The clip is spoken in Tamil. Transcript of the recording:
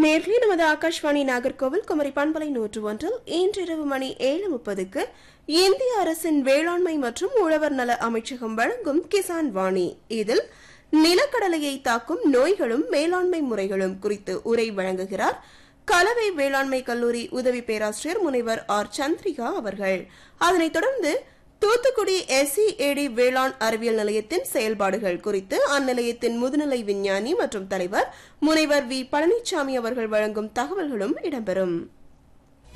நேர்களே நமது ஆகாஷ்வாணி நாகர்கோவில் குமரி பண்பலை நூற்று ஒன்றில் இன்றிரவு மணி ஏழு முப்பதுக்கு இந்திய அரசின் வேளாண்மை மற்றும் உழவர் நல அமைச்சகம் வழங்கும் கிசான் வாணி இதில் நிலக்கடலையை தாக்கும் நோய்களும் மேலாண்மை முறைகளும் குறித்து உரை வழங்குகிறார் கலவை வேளாண்மை கல்லூரி உதவி பேராசிரியர் முனைவர் ஆர் சந்திரிகா அவர்கள் அதனைத் தொடர்ந்து தூத்துக்குடி எஸ்சிஏடி வேளாண் அறிவியல் நிலையத்தின் செயல்பாடுகள் குறித்து அந்நிலையத்தின் முதுநிலை விஞ்ஞானி மற்றும் தலைவர் முனைவர் வி பழனிசாமி அவர்கள் வழங்கும் தகவல்களும் இடம்பெறும்